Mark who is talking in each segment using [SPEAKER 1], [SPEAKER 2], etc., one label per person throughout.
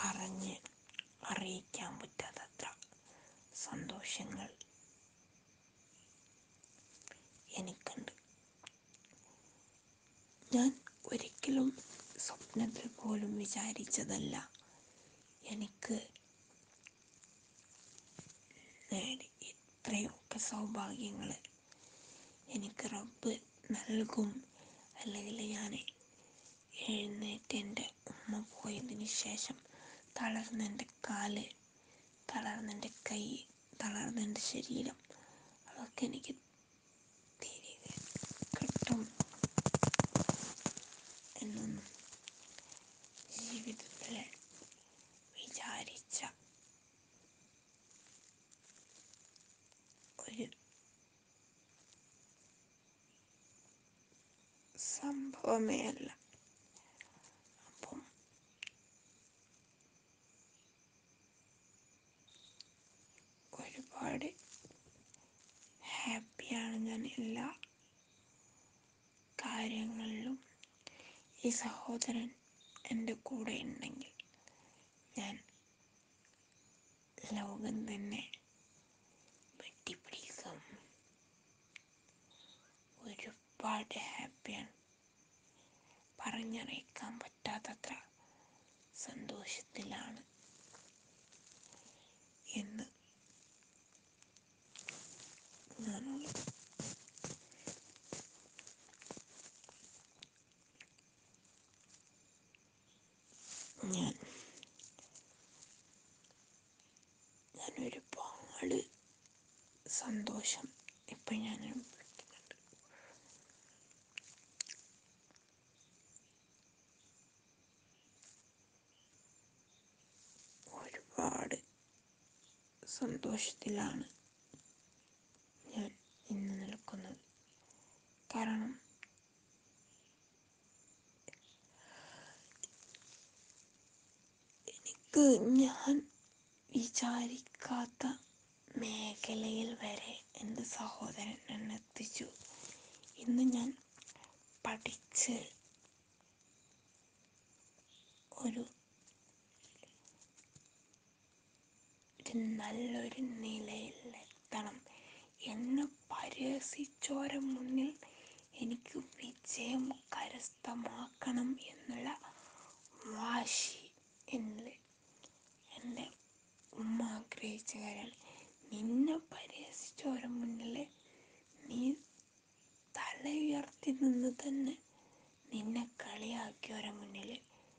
[SPEAKER 1] പറഞ്ഞ് അറിയിക്കാൻ പറ്റാത്തത്ര സന്തോഷങ്ങൾ എനിക്കുണ്ട് ഞാൻ ഒരിക്കലും സ്വപ്നത്തിൽ പോലും വിചാരിച്ചതല്ല എനിക്ക് നേടി ഇത്രയൊക്കെ സൗഭാഗ്യങ്ങൾ എനിക്ക് റബ്ബ് നൽകും അല്ലെങ്കിൽ ഞാൻ എഴുന്നേറ്റ് എൻ്റെ ഉമ്മ പോയതിന് ശേഷം തളർന്ന എൻ്റെ കാല് തളർന്ന എൻ്റെ കൈ തളർന്ന എൻ്റെ ശരീരം അതൊക്കെ എനിക്ക് തിരികെ കിട്ടും എന്നൊന്നും ജീവിതത്തിൽ വിചാരിച്ച ഒരു സംഭവമേ അല്ല അപ്പം ഒരുപാട് ഹാപ്പിയാണ് ഞാൻ എല്ലാ കാര്യങ്ങളിലും ഈ സഹോദരൻ എൻ്റെ കൂടെ ഉണ്ടെങ്കിൽ ഞാൻ ലോകം തന്നെ വെട്ടിപ്പിടിക്കും ഒരുപാട് ഹാപ്പിയാണ് പറഞ്ഞറിയിക്കാൻ പറ്റാത്തത്ര സന്തോഷത്തിലാണ് എന്ന് ഞാനുള്ളത് ഞാൻ ഞാൻ ഒരുപാട് സന്തോഷം ഇപ്പം ഞാൻ അനുഭവിക്കുന്നുണ്ട് ഒരുപാട് സന്തോഷത്തിലാണ് ഞാൻ ഇന്ന് നിൽക്കുന്നത് കാരണം എനിക്ക് ഞാൻ വിചാരിക്കാത്ത മേഖലയിൽ വരെ എൻ്റെ സഹോദരൻ എന്നെ എത്തിച്ചു ഇന്ന് ഞാൻ പഠിച്ച് ഒരു ഒരു നല്ലൊരു നിലയിലെത്തണം എന്നെ പരിഹസിച്ചോരെ മുന്നിൽ എനിക്ക് വിജയം കരസ്ഥമാക്കണം എന്നുള്ള വാശി എന്നിൽ എൻ്റെ ഉമ്മ ആഗ്രഹിച്ച കാര്യമാണ് നിന്നെ പരിഹസിച്ചോരെ മുന്നിൽ നീ തല ഉയർത്തി നിന്ന് തന്നെ നിന്നെ കളിയാക്കിയവരെ മുന്നിൽ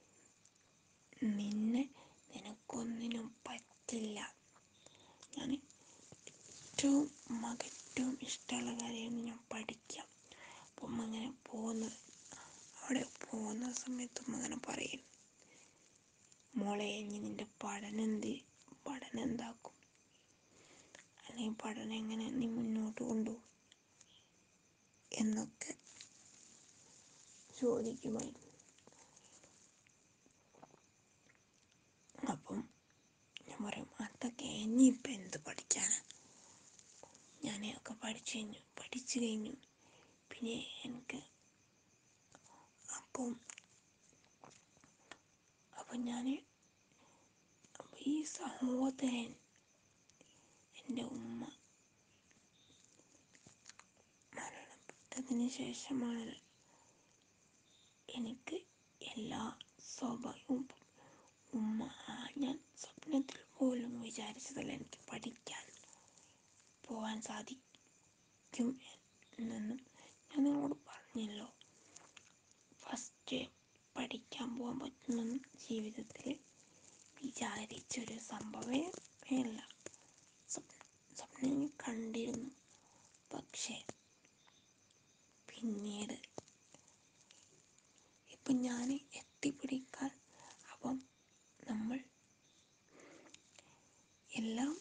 [SPEAKER 1] നിന്നെ നിനക്കൊന്നിനും പറ്റില്ല ഞാൻ ഏറ്റവും ഉമ്മക്ക് ഏറ്റവും ഇഷ്ടമുള്ള കാര്യമാണ് ഞാൻ പഠിക്കാം അപ്പം ഉമ്മ അങ്ങനെ പോകുന്ന അവിടെ പോകുന്ന സമയത്ത് ഉമ്മ അങ്ങനെ പറയും മോളെ ഇനി നിന്റെ പഠനം എന്ത് പഠനം എന്താക്കും അല്ലെങ്കിൽ പഠനം എങ്ങനെ നീ മുന്നോട്ട് കൊണ്ടുപോകും എന്നൊക്കെ ചോദിക്കുമായിരുന്നു അപ്പം ഞാൻ പറയും അതൊക്കെ ഇനിയിപ്പോൾ എന്ത് പഠിക്കാനാ ഞാൻ ഒക്കെ പഠിച്ചു കഴിഞ്ഞു പഠിച്ചു കഴിഞ്ഞു പിന്നെ എനിക്ക് അപ്പം അപ്പം ഞാൻ അപ്പം ഈ സഹോദരൻ എൻ്റെ ഉമ്മ മരണപ്പെട്ടതിന് ശേഷമാണ് എനിക്ക് എല്ലാ സ്വാഭാവികവും ഉമ്മ ആ ഞാൻ സ്വപ്നത്തിൽ പോലും വിചാരിച്ചതല്ല എനിക്ക് പഠിക്കാൻ പോകാൻ സാധിക്കും എന്നൊന്നും ഞാൻ നിങ്ങളോട് പറഞ്ഞല്ലോ ഫസ്റ്റ് പഠിക്കാൻ പോകാൻ പറ്റുമെന്നും ജീവിതത്തിൽ വിചാരിച്ചൊരു സംഭവമേ അല്ല സ്വപ്നം സ്വപ്നം ഞാൻ കണ്ടിരുന്നു പക്ഷേ പിന്നീട് ഇപ്പം ഞാൻ എത്തിപ്പിടിക്കാൻ അപ്പം നമ്മൾ എല്ലാം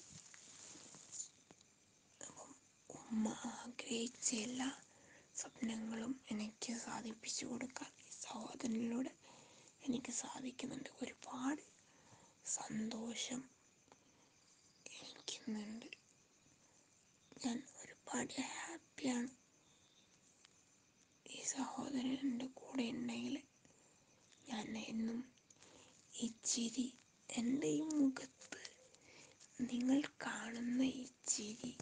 [SPEAKER 1] അപ്പം ഉമ്മ ആഗ്രഹിച്ച എല്ലാ സ്വപ്നങ്ങളും എനിക്ക് സാധിപ്പിച്ചു കൊടുക്കാൻ ഈ സഹോദരനിലൂടെ എനിക്ക് സാധിക്കുന്നുണ്ട് ഒരുപാട് സന്തോഷം എനിക്കുന്നുണ്ട് ഞാൻ ഒരുപാട് ഹാപ്പിയാണ് ഈ സഹോദരൻ എൻ്റെ കൂടെ ഉണ്ടെങ്കിൽ ഞാൻ എന്നും ഈ ചിരി എൻ്റെ ഈ മുഖത്ത് നിങ്ങൾ കാണുന്ന ഈ ചിരി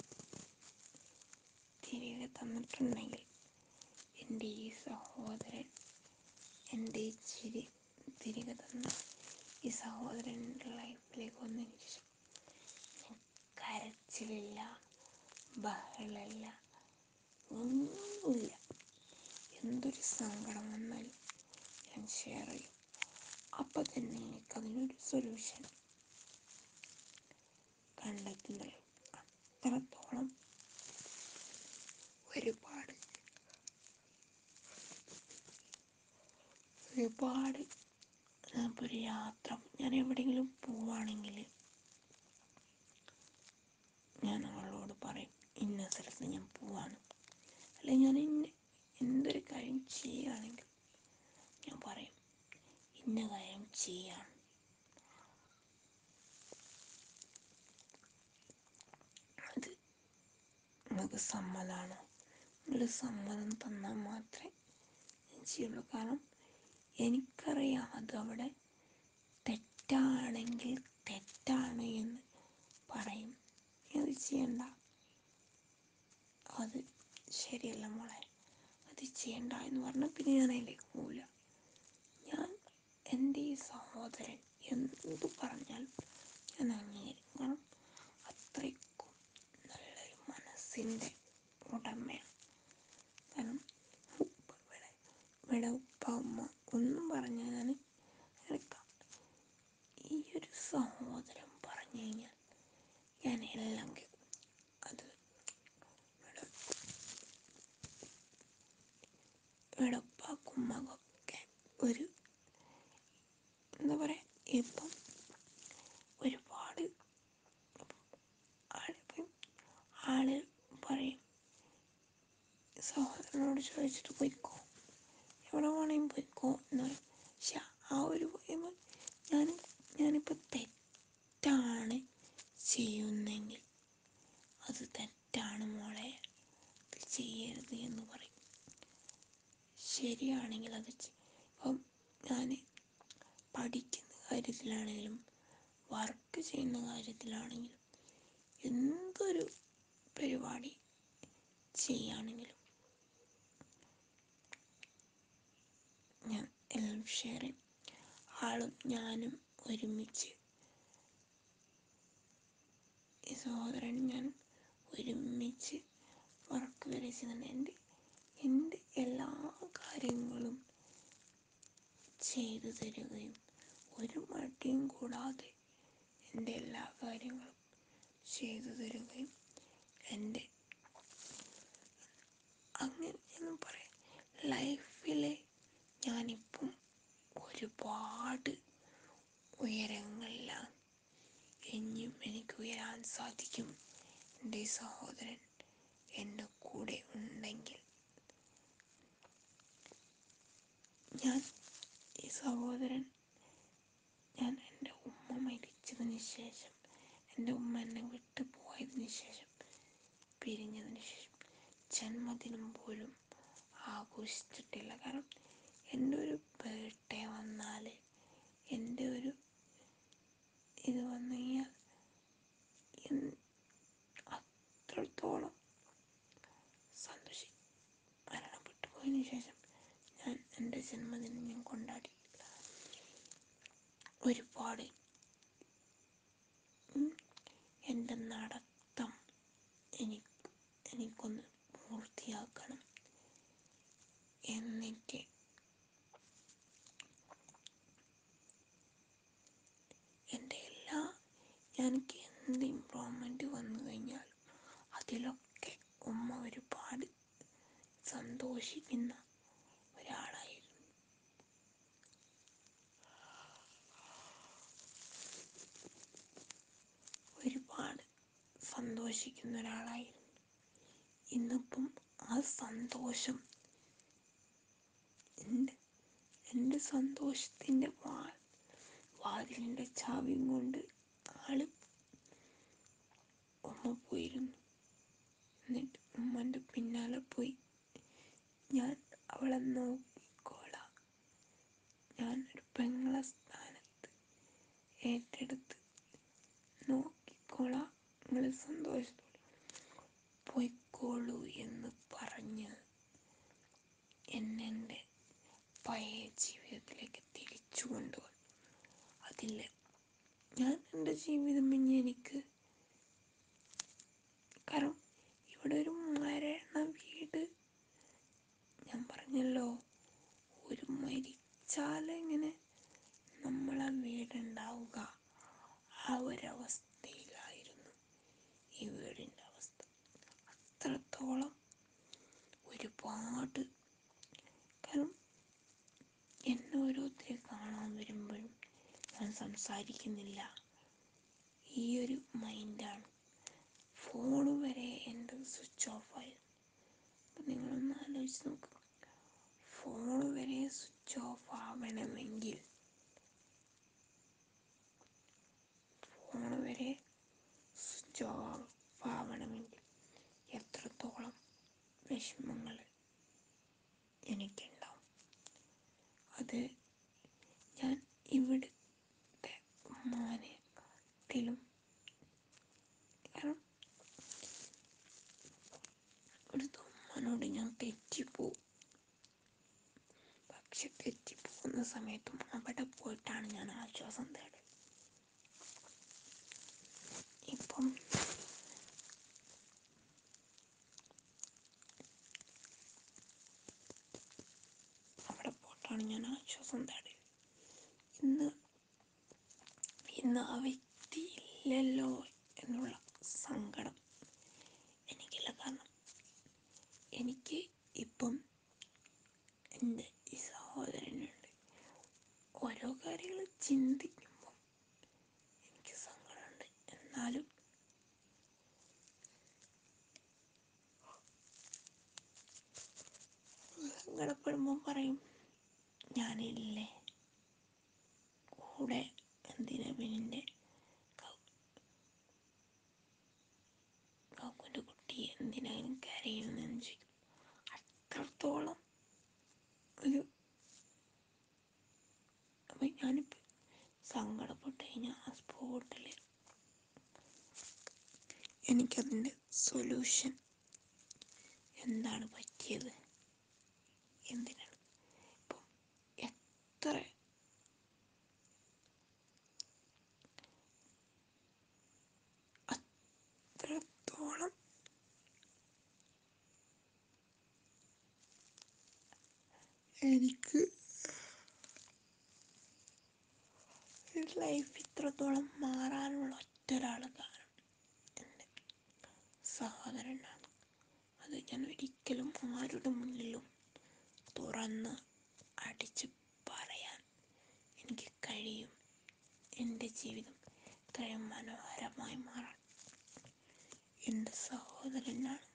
[SPEAKER 1] തിരികെ തന്നിട്ടുണ്ടെങ്കിൽ എൻ്റെ ഈ സഹോദരൻ എൻ്റെ ഈ ചിരി തിരികെ തന്ന ഈ സഹോദരൻ്റെ ലൈഫിലേക്ക് വന്നതിന് ശേഷം ഞാൻ കരച്ചിലില്ല ബഹളമില്ല ഒന്നുമില്ല എന്തൊരു സങ്കടം വന്നാലും ഞാൻ ഷെയർ ചെയ്യും അപ്പം തന്നെ എനിക്കതിനൊരു സൊല്യൂഷൻ കണ്ടെത്തുന്നത് അത്രത്തോളം ഒരുപാട് ഒരുപാട് ഇപ്പോൾ ഒരു യാത്ര ഞാൻ എവിടെയെങ്കിലും പോവാണെങ്കിൽ ഞാൻ അവളോട് പറയും ഇന്ന സ്ഥലത്ത് ഞാൻ പോവാണ് അല്ലെങ്കിൽ ഞാൻ ഇന്ന എന്തൊരു കാര്യം ചെയ്യുകയാണെങ്കിൽ ഞാൻ പറയും ഇന്ന കാര്യം ചെയ്യാണ് അത് നിങ്ങൾക്ക് സമ്മതമാണോ നിങ്ങൾ സമ്മതം തന്നാൽ മാത്രമേ ഞാൻ ചെയ്യുള്ളൂ കാരണം എനിക്കറിയാം അത് അവിടെ തെറ്റാണെങ്കിൽ തെറ്റാണ് എന്ന് പറയും നീ അത് ചെയ്യണ്ട അത് ശരിയല്ല മോളെ അത് ചെയ്യണ്ട എന്ന് പറഞ്ഞാൽ പിന്നെ ഞാൻ അതിലേക്ക് പോവില്ല ഞാൻ എൻ്റെ ഈ സഹോദരൻ എന്ത് പറഞ്ഞാലും ഞാൻ അംഗീകരിക്കും കാരണം അത്രയ്ക്കും നല്ലൊരു മനസ്സിൻ്റെ ഉടമയാണ് കാരണം ഉപ്പ ഇവിടെ ഇവിടെ ഉപ്പ ഉമ്മ ഒന്നും പറഞ്ഞാൽ ഞാൻ എടുക്കാം ഈ ഒരു സഹോദരൻ പറഞ്ഞു കഴിഞ്ഞാൽ ഞാൻ എല്ലാം കേൾക്കും അത് ഇവിടെ ഇവിടെ ഉപ്പാക്കും ഉമ്മക്കൊക്കെ ഒരു എന്താ പറയുക ഇപ്പം ഒരുപാട് ആളിപ്പം ആള് പറയും സഹോദരനോട് ചോദിച്ചിട്ട് പോയിക്കോ എവിടെ വേണമെങ്കിൽ പോയിക്കോ എന്ന് പറയും പക്ഷെ ആ ഒരു പറയുമ്പോൾ ഞാൻ ഞാനിപ്പോൾ തെറ്റാണ് ചെയ്യുന്നെങ്കിൽ അത് തെറ്റാണ് മോളെ അത് ചെയ്യരുത് എന്ന് പറയും ശരിയാണെങ്കിൽ അത് ചെയ്- ഇപ്പം ഞാൻ പഠിക്കുന്ന കാര്യത്തിലാണെങ്കിലും വർക്ക് ചെയ്യുന്ന കാര്യത്തിലാണെങ്കിലും എന്തൊരു പരിപാടി ചെയ്യുകയാണെങ്കിലും ഞാൻ എല്ലാം ഷെയർ ചെയ്യും ആളും ഞാനും ഒരുമിച്ച് ഈ സഹോദരൻ ഞാൻ ഒരുമിച്ച് വർക്ക് വരെ ചെയ്യുന്നുണ്ട് എൻ്റെ എൻ്റെ എല്ലാ കാര്യങ്ങളും ചെയ്തു തരികയും ഒരു മടിയും കൂടാതെ എൻ്റെ എല്ലാ കാര്യങ്ങളും ചെയ്തു തരികയും എൻ്റെ അങ്ങനെ എന്ന് പറയാം ലൈഫിലെ ഞാനിപ്പം ഒരുപാട് ഉയരങ്ങളിലാണ് ഇനിയും എനിക്ക് ഉയരാൻ സാധിക്കും എൻ്റെ ഈ സഹോദരൻ എൻ്റെ കൂടെ ഉണ്ടെങ്കിൽ ഞാൻ ഈ സഹോദരൻ ഞാൻ എൻ്റെ ഉമ്മ മരിച്ചതിന് ശേഷം എൻ്റെ ഉമ്മ എന്നെ വിട്ടു പോയതിന് ശേഷം പിരിഞ്ഞതിന് ശേഷം ജന്മദിനം പോലും ആഘോഷിച്ചിട്ടില്ല കാരണം എൻ്റെ ഒരു ബർത്ത്ഡേ വന്നാൽ എൻ്റെ ഒരു ഇത് വന്നു കഴിഞ്ഞാൽ എൻ- അത്രത്തോളം സന്തോഷിക്കും മരണപ്പെട്ടു പോയതിനു ശേഷം ഞാൻ എൻ്റെ ജന്മദിനം ഞാൻ കൊണ്ടാടിയിട്ടില്ല ഒരുപാട് ഉം, എൻ്റെ നടത്തം എനിക്ക് എനിക്കൊന്ന് പൂർത്തിയാക്കണം എന്നിട്ട് എൻ്റെ എല്ലാ എനിക്ക് എന്ത് ഇമ്പ്രൂവ്മെൻറ്റ് വന്നു കഴിഞ്ഞാലും അതിലൊക്കെ ഉമ്മ ഒരുപാട് സന്തോഷിക്കുന്ന ഒരാളായിരുന്നു ഒരുപാട് സന്തോഷിക്കുന്ന ഒരാളായിരുന്നു ഇന്നിപ്പം ആ സന്തോഷം എൻ്റെ എൻ്റെ സന്തോഷത്തിൻ്റെ വാ വാതിലിൻ്റെ ചാവിയും കൊണ്ട് ആള് ഉമ്മ പോയിരുന്നു എന്നിട്ട് ഉമ്മൻ്റെ പിന്നാലെ പോയി ഞാൻ അവളെ നോക്കിക്കോളാം ഞാനൊരു പെങ്ങളെ സ്ഥാനത്ത് ഏറ്റെടുത്ത് നോക്കിക്കോളാം നിങ്ങൾ സന്തോഷത്തോടെ പോയിക്കോളൂ എന്ന് പറഞ്ഞ് എന്നെ പഴയ ജീവിതത്തിലേക്ക് തിരിച്ചു കൊണ്ടുപോയി അതിൽ ഞാൻ എൻ്റെ ജീവിതം ഇനി എനിക്ക് കാരണം ഇവിടെ ഒരു മരണ വീട് ഞാൻ പറഞ്ഞല്ലോ ഒരു മരിച്ചാലെങ്ങനെ നമ്മളെ വീടുണ്ടാവുക ആ ഒരവസ്ഥയിലായിരുന്നു ഈ വീടിൻ്റെ അവസ്ഥ അത്രത്തോളം ഒരുപാട് കാരണം എന്നെ ഓരോരുത്തരെ കാണാൻ വരുമ്പോഴും ഞാൻ സംസാരിക്കുന്നില്ല ഈ ഒരു മൈൻഡാണ് ഫോൺ വരെ എൻ്റെ സ്വിച്ച് ഓഫായി അപ്പം നിങ്ങളൊന്ന് ആലോചിച്ച് നോക്കുക ഫോൺ വരെ സ്വിച്ച് ഓഫ് ആവണമെങ്കിൽ ഫോൺ വരെ സ്വിച്ച് ഓഫ് ആവണമെങ്കിൽ എത്രത്തോളം വിഷമങ്ങൾ എനിക്കുണ്ടാവും അത് ഞാൻ ഇവിടുത്തെ ഉമ്മാനെക്കാട്ടിലും കാരണം ഇവിടുത്തെ ഉമ്മാനോട് ഞാൻ തെറ്റിപ്പോവും പക്ഷെ തെറ്റിപ്പോകുന്ന സമയത്തും അവിടെ പോയിട്ടാണ് ഞാൻ ആശ്വാസം തേടുന്നത് ഇപ്പം അവിടെ പോയിട്ടാണ് ഞാൻ ആശ്വാസം തേടുന്നത് ഇന്ന് ഇന്ന് ആ വ്യക്തി ഇല്ലല്ലോ എന്നുള്ള സങ്കടം എനിക്കില്ല കാരണം എനിക്ക് ഇപ്പം എൻ്റെ ഈ സഹോദരനുണ്ട് ഓരോ കാര്യങ്ങൾ ചിന്തിക്കുമ്പോൾ എനിക്ക് സങ്കടമുണ്ട് എന്നാലും സങ്കടപ്പെടുമ്പോൾ പറയും ഞാനില്ലേ കൂടെ എന്തിനാ പിന്നെ കാക്കുൻ്റെ കുട്ടി എന്തിനാണ് കരയുന്നതെന്ന് ചോദിക്കും അത്രത്തോളം ഒരു അപ്പം ഞാനിപ്പോൾ സങ്കടപ്പെട്ട് കഴിഞ്ഞാൽ ആ സ്പോട്ടിൽ എനിക്കതിൻ്റെ സൊല്യൂഷൻ എന്താണ് പറ്റിയത് എന്തിനാണ് ഇപ്പം എത്ര അത്രത്തോളം എനിക്ക് ലൈഫ് ഇത്രത്തോളം മാറാനുള്ള ഒറ്റ ഒരാൾ കാരണം എൻ്റെ സഹോദരനാണ് അത് ഞാൻ ഒരിക്കലും ആരുടെ മുന്നിലും തുറന്ന് അടിച്ച് പറയാൻ എനിക്ക് കഴിയും എൻ്റെ ജീവിതം ഇത്രയും മനോഹരമായി മാറാൻ എൻ്റെ സഹോദരനാണ്